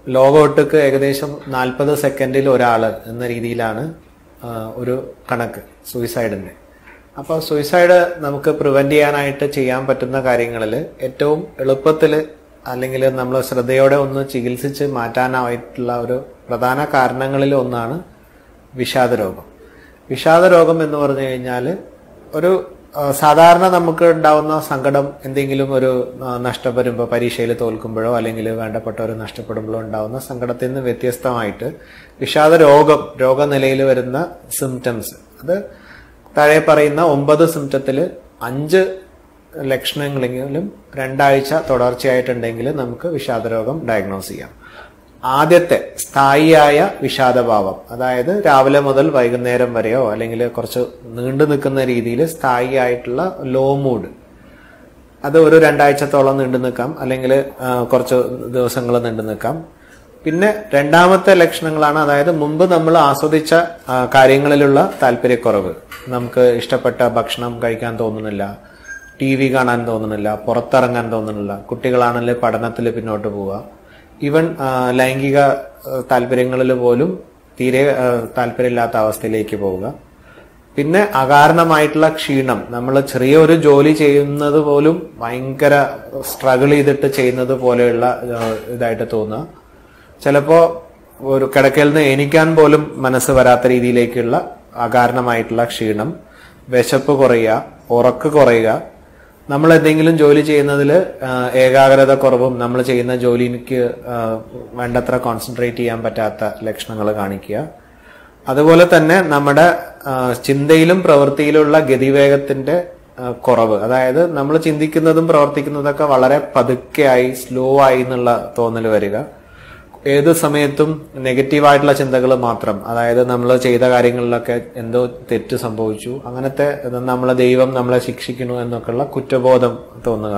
ലോകമൊട്ടുക്ക് ഏകദേശം നാൽപ്പത് സെക്കൻഡിൽ ഒരാൾ എന്ന രീതിയിലാണ് ആ, ഒരു കണക്ക് സൂയിസൈഡിന്റെ അപ്പോൾ സൂയിസൈഡ് നമുക്ക് പ്രിവെന്റ് ചെയ്യാനായിട്ട് ചെയ്യാൻ പറ്റുന്ന കാര്യങ്ങളിൽ ഏറ്റവും എളുപ്പത്തിൽ അല്ലെങ്കിൽ നമ്മൾ ശ്രദ്ധയോടെ ഒന്ന് ചികിത്സിച്ച് മാറ്റാനായിട്ടുള്ള ഒരു പ്രധാന കാരണങ്ങളിൽ ഒന്നാണ് വിഷാദരോഗം വിഷാദരോഗം എന്ന് പറഞ്ഞു കഴിഞ്ഞാൽ ഒരു ആ, സാധാരണ നമുക്ക് ഉണ്ടാവുന്ന സങ്കടം എന്തെങ്കിലും ഒരു ആ, നഷ്ടം വരുമ്പോൾ പരീക്ഷയിൽ തോൽക്കുമ്പോഴോ അല്ലെങ്കിൽ വേണ്ടപ്പെട്ടവർ നഷ്ടപ്പെടുമ്പോഴോ ഉണ്ടാവുന്ന സങ്കടത്തിൽ നിന്ന് വ്യത്യസ്തമായിട്ട് വിഷാദ രോഗം രോഗനിലയിൽ വരുന്ന സിംറ്റംസ് അത് താഴെ പറയുന്ന ഒമ്പത് സിംറ്റത്തിൽ അഞ്ച് ലക്ഷണങ്ങളെങ്കിലും രണ്ടാഴ്ച തുടർച്ചയായിട്ടുണ്ടെങ്കിൽ നമുക്ക് വിഷാദരോഗം ഡയഗ്നോസ് ചെയ്യാം ആദ്യത്തെ സ്ഥായിയായ വിഷാദഭാവം അതായത് രാവിലെ മുതൽ വൈകുന്നേരം വരെയോ അല്ലെങ്കിൽ കുറച്ച് നീണ്ടു നിൽക്കുന്ന രീതിയിൽ സ്ഥായിയായിട്ടുള്ള ലോ മൂഡ് അത് ഒരു രണ്ടാഴ്ചത്തോളം നീണ്ടു നിൽക്കാം അല്ലെങ്കിൽ കുറച്ച് ദിവസങ്ങൾ നീണ്ടു നിൽക്കാം പിന്നെ രണ്ടാമത്തെ ലക്ഷണങ്ങളാണ് അതായത് മുമ്പ് നമ്മൾ ആസ്വദിച്ച ആ, കാര്യങ്ങളിലുള്ള താല്പര്യക്കുറവ് നമുക്ക് ഇഷ്ടപ്പെട്ട ഭക്ഷണം കഴിക്കാൻ തോന്നുന്നില്ല ടി വി കാണാൻ തോന്നുന്നില്ല പുറത്തിറങ്ങാൻ തോന്നുന്നില്ല കുട്ടികളാണെങ്കിൽ പഠനത്തിൽ പിന്നോട്ട് പോവുക ഈവൻ ആ, ലൈംഗിക താല്പര്യങ്ങളിൽ പോലും തീരെ ആ, താല്പര്യമില്ലാത്ത അവസ്ഥയിലേക്ക് പോവുക പിന്നെ അകാരണമായിട്ടുള്ള ക്ഷീണം നമ്മൾ ചെറിയ ഒരു ജോലി ചെയ്യുന്നത് പോലും ഭയങ്കര സ്ട്രഗിൾ ചെയ്തിട്ട് ചെയ്യുന്നത് പോലെയുള്ള ആ, ഇതായിട്ട് തോന്നുക ചിലപ്പോ ഒരു കിടക്കയിൽ നിന്ന് എണിക്കാൻ പോലും മനസ്സ് വരാത്ത രീതിയിലേക്കുള്ള അകാരണമായിട്ടുള്ള ക്ഷീണം വിശപ്പ് കുറയുക ഉറക്ക് കുറയുക നമ്മൾ എന്തെങ്കിലും ജോലി ചെയ്യുന്നതിൽ ഏകാഗ്രത കുറവും നമ്മൾ ചെയ്യുന്ന ജോലിക്ക് ആ, വേണ്ടത്ര കോൺസെൻട്രേറ്റ് ചെയ്യാൻ പറ്റാത്ത ലക്ഷണങ്ങൾ കാണിക്കുക അതുപോലെ തന്നെ നമ്മുടെ ആ, ചിന്തയിലും പ്രവൃത്തിയിലുള്ള ഗതിവേഗത്തിന്റെ ആ, കുറവ് അതായത് നമ്മൾ ചിന്തിക്കുന്നതും പ്രവർത്തിക്കുന്നതൊക്കെ വളരെ പതുക്കെയായി സ്ലോ ആയി എന്നുള്ള തോന്നൽ വരിക ഏത് സമയത്തും നെഗറ്റീവായിട്ടുള്ള ചിന്തകൾ മാത്രം അതായത് നമ്മൾ ചെയ്ത കാര്യങ്ങളിലൊക്കെ എന്തോ തെറ്റ് സംഭവിച്ചു അങ്ങനത്തെ നമ്മളെ ദൈവം നമ്മളെ ശിക്ഷിക്കണു എന്നൊക്കെയുള്ള കുറ്റബോധം തോന്നുക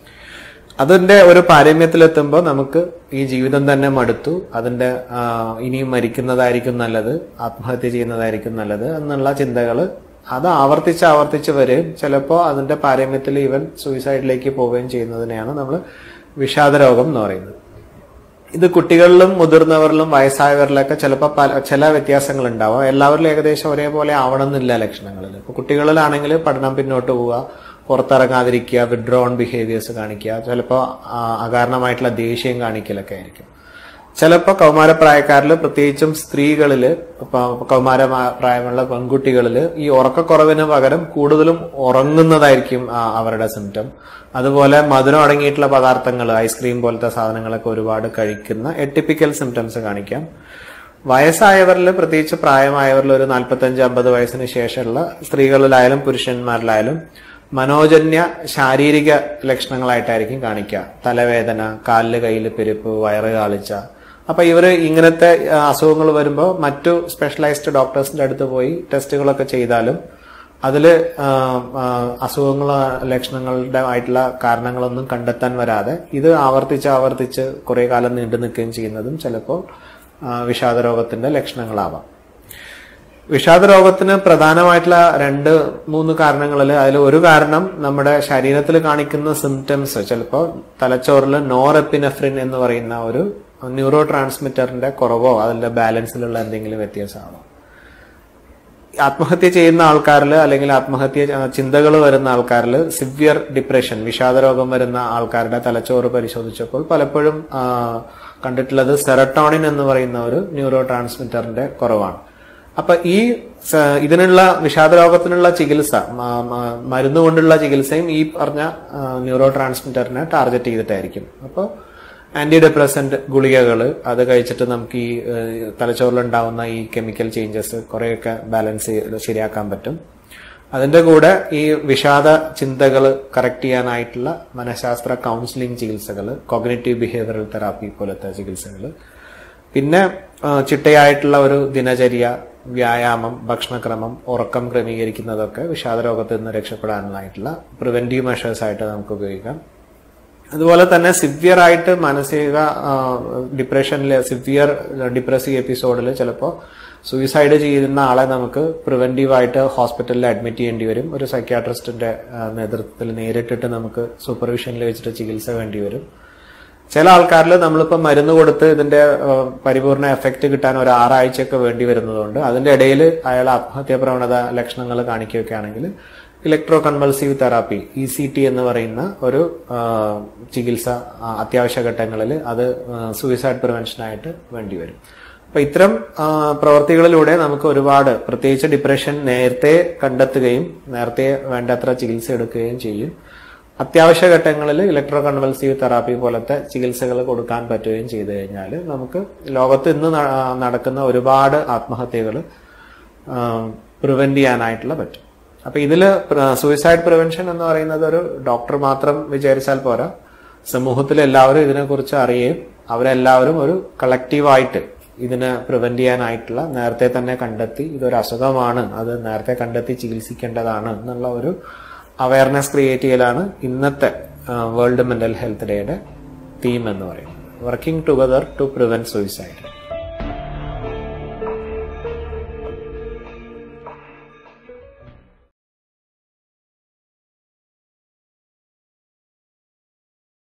അതിന്റെ ഒരു പാരമ്യത്തിലെത്തുമ്പോൾ നമുക്ക് ഈ ജീവിതം തന്നെ മടുത്തു അതിന്റെ ആ, ഇനിയും മരിക്കുന്നതായിരിക്കും നല്ലത് ആത്മഹത്യ ചെയ്യുന്നതായിരിക്കും നല്ലത് എന്നുള്ള ചിന്തകൾ അത് ആവർത്തിച്ച് ആവർത്തിച്ച് വരികയും ചിലപ്പോൾ അതിന്റെ പാരമ്യത്തിൽ ഈവൻ സൂയിസൈഡിലേക്ക് പോവുകയും ചെയ്യുന്നതിനെയാണ് നമ്മൾ വിഷാദരോഗം എന്ന് പറയുന്നത് ഇത് കുട്ടികളിലും മുതിർന്നവരിലും വയസ്സായവരിലൊക്കെ ചിലപ്പോൾ പല ചില വ്യത്യാസങ്ങൾ ഉണ്ടാവാം എല്ലാവരിലും ഏകദേശം ഒരേപോലെ ആവണമെന്നില്ല ലക്ഷണങ്ങളിൽ ഇപ്പൊ കുട്ടികളിലാണെങ്കിൽ പഠനം പിന്നോട്ട് പോവുക പുറത്തിറങ്ങാതിരിക്കുക വിഡ്രോൺ ബിഹേവിയേഴ്സ് കാണിക്കുക ചിലപ്പോൾ അകാരണമായിട്ടുള്ള ദേഷ്യം കാണിക്കലൊക്കെ ആയിരിക്കും ചിലപ്പോൾ കൗമാരപ്രായക്കാരിൽ പ്രത്യേകിച്ചും സ്ത്രീകളില് ഇപ്പൊ കൗമാര പ്രായമുള്ള പെൺകുട്ടികളില് ഈ ഉറക്കക്കുറവിന് പകരം കൂടുതലും ഉറങ്ങുന്നതായിരിക്കും ആ, അവരുടെ സിംറ്റം അതുപോലെ മധുരം അടങ്ങിയിട്ടുള്ള പദാർത്ഥങ്ങൾ ഐസ്ക്രീം പോലത്തെ സാധനങ്ങളൊക്കെ ഒരുപാട് കഴിക്കുന്ന എട്ടിപ്പിക്കൽ സിംറ്റംസ് കാണിക്കാം വയസ്സായവരിൽ പ്രത്യേകിച്ച് പ്രായമായവരിൽ ഒരു നാൽപ്പത്തഞ്ച് അമ്പത് വയസ്സിന് ശേഷമുള്ള സ്ത്രീകളിലായാലും പുരുഷന്മാരിലായാലും മനോജന്യ ശാരീരിക ലക്ഷണങ്ങളായിട്ടായിരിക്കും കാണിക്കുക തലവേദന കാലില് കയ്യില് പെരുപ്പ് വയറ് കാളിച്ച അപ്പൊ ഇവര് ഇങ്ങനത്തെ അസുഖങ്ങൾ വരുമ്പോൾ മറ്റു സ്പെഷ്യലൈസ്ഡ് ഡോക്ടേഴ്സിന്റെ അടുത്ത് പോയി ടെസ്റ്റുകളൊക്കെ ചെയ്താലും അതില് ആ, ആ, അസുഖങ്ങൾ ലക്ഷണങ്ങളുടെ ആയിട്ടുള്ള കാരണങ്ങളൊന്നും കണ്ടെത്താൻ വരാതെ ഇത് ആവർത്തിച്ച് ആവർത്തിച്ച് കുറെ കാലം നീണ്ടു നിൽക്കുകയും ചെയ്യുന്നതും ചിലപ്പോൾ ആ, വിഷാദരോഗത്തിന്റെ ലക്ഷണങ്ങളാവാം വിഷാദരോഗത്തിന് പ്രധാനമായിട്ടുള്ള രണ്ട് മൂന്ന് കാരണങ്ങളിൽ അതിൽ ഒരു കാരണം നമ്മുടെ ശരീരത്തിൽ കാണിക്കുന്ന സിംറ്റംസ് ചിലപ്പോൾ തലച്ചോറിൽ നോറെപ്പിനെഫ്രിൻ എന്ന് പറയുന്ന ഒരു ന്യൂറോ ട്രാൻസ്മിറ്ററിന്റെ കുറവോ അതിന്റെ ബാലൻസിലുള്ള എന്തെങ്കിലും വ്യത്യാസമാണോ ആത്മഹത്യ ചെയ്യുന്ന ആൾക്കാരിൽ അല്ലെങ്കിൽ ആത്മഹത്യ ചിന്തകൾ വരുന്ന ആൾക്കാരിൽ സിവിയർ ഡിപ്രഷൻ വിഷാദരോഗം വരുന്ന ആൾക്കാരുടെ തലച്ചോറ് പരിശോധിച്ചപ്പോൾ പലപ്പോഴും ആ, കണ്ടിട്ടുള്ളത് സെറട്ടോണിൻ എന്ന് പറയുന്ന ഒരു ന്യൂറോ ട്രാൻസ്മിറ്ററിന്റെ കുറവാണ് അപ്പൊ ഈ സ- ഇതിനുള്ള വിഷാദരോഗത്തിനുള്ള ചികിത്സ മ- മ- മരുന്ന് കൊണ്ടുള്ള ചികിത്സയും ഈ പറഞ്ഞ ആ, ന്യൂറോ ട്രാൻസ്മിറ്ററിനെ ടാർഗറ്റ് ചെയ്തിട്ടായിരിക്കും അപ്പോൾ ആന്റി ഡിപ്രസന്റ് ഗുളികകൾ അത് കഴിച്ചിട്ട് നമുക്ക് ഈ ഏഹ്, തലച്ചോറിലുണ്ടാവുന്ന ഈ കെമിക്കൽ ചേഞ്ചസ് കുറെയൊക്കെ ബാലൻസ് ശരിയാക്കാൻ പറ്റും അതിന്റെ കൂടെ ഈ വിഷാദ ചിന്തകൾ കറക്റ്റ് ചെയ്യാനായിട്ടുള്ള മനഃശാസ്ത്ര കൗൺസിലിംഗ് ചികിത്സകൾ കോഗ്നേറ്റീവ് ബിഹേവിയറൽ തെറാപ്പി പോലത്തെ ചികിത്സകൾ പിന്നെ ആ, ചിട്ടയായിട്ടുള്ള ഒരു ദിനചര്യ വ്യായാമം ഭക്ഷണക്രമം ഉറക്കം ക്രമീകരിക്കുന്നതൊക്കെ വിഷാദരോഗത്തിൽ നിന്ന് രക്ഷപ്പെടാനായിട്ടുള്ള പ്രിവെന്റീവ് മെഷേഴ്സ് ആയിട്ട് നമുക്ക് ഉപയോഗിക്കാം അതുപോലെ തന്നെ സിവിയർ ആയിട്ട് മാനസിക ഡിപ്രഷനിൽ സിവിയർ ഡിപ്രസീവ് എപ്പിസോഡിൽ ചിലപ്പോൾ സൂയിസൈഡ് ചെയ്യുന്ന ആളെ നമുക്ക് പ്രിവെന്റീവ് ആയിട്ട് ഹോസ്പിറ്റലിൽ അഡ്മിറ്റ് ചെയ്യേണ്ടി വരും ഒരു സൈക്യാട്രിസ്റ്റിന്റെ നേതൃത്വത്തിൽ നേരിട്ടിട്ട് നമുക്ക് സൂപ്പർവിഷനിൽ വെച്ചിട്ട് ചികിത്സ വേണ്ടി വരും ചില ആൾക്കാരിൽ നമ്മളിപ്പോൾ മരുന്ന് കൊടുത്ത് ഇതിന്റെ ആ, പരിപൂർണ എഫക്റ്റ് കിട്ടാൻ ഒരു ആറാഴ്ചയൊക്കെ വേണ്ടി വരുന്നതുകൊണ്ട് അതിന്റെ ഇടയിൽ അയാൾ ആത്മഹത്യാ പ്രവണത ലക്ഷണങ്ങൾ കാണിക്കുകയൊക്കെ ആണെങ്കിൽ electro convulsive therapy E C T എന്ന് പറയുന്ന ഒരു ആ, ചികിത്സ ആ, അത്യാവശ്യ ഘട്ടങ്ങളിൽ അത് സൂയിസൈഡ് പ്രിവെൻഷനായിട്ട് വേണ്ടി വരും അപ്പൊ ഇത്തരം ആ, പ്രവർത്തികളിലൂടെ നമുക്ക് ഒരുപാട് പ്രത്യേകിച്ച് ഡിപ്രഷൻ നേരത്തെ കണ്ടെത്തുകയും നേരത്തെ വേണ്ടത്ര ചികിത്സ എടുക്കുകയും ചെയ്യും അത്യാവശ്യ ഘട്ടങ്ങളിൽ ഇലക്ട്രോ കൺവൾസീവ് തെറാപ്പി പോലത്തെ ചികിത്സകൾ കൊടുക്കാൻ പറ്റുകയും ചെയ്തു കഴിഞ്ഞാൽ നമുക്ക് ലോകത്ത് ഇന്ന് ന- നടക്കുന്ന ഒരുപാട് ആത്മഹത്യകൾ പ്രിവെന്റ് ചെയ്യാനായിട്ടുള്ള പറ്റും അപ്പൊ ഇതില് സൂയിസൈഡ് പ്രിവെൻഷൻ എന്ന് പറയുന്നത് ഒരു ഡോക്ടർ മാത്രം വിചാരിച്ചാൽ പോരാ സമൂഹത്തിൽ എല്ലാവരും ഇതിനെക്കുറിച്ച് അറിയുകയും അവരെല്ലാവരും ഒരു കളക്റ്റീവായിട്ട് ഇതിനെ പ്രിവെന്റ് ചെയ്യാനായിട്ടുള്ള നേരത്തെ തന്നെ കണ്ടെത്തി ഇതൊരു അസുഖമാണ് അത് നേരത്തെ കണ്ടെത്തി ചികിത്സിക്കേണ്ടതാണ് എന്നുള്ള ഒരു അവയർനെസ് ക്രിയേറ്റ് ചെയ്യലാണ് ഇന്നത്തെ വേൾഡ് മെന്റൽ ഹെൽത്ത് ഡേയുടെ തീം എന്ന് പറയുന്നത് working together to prevent suicide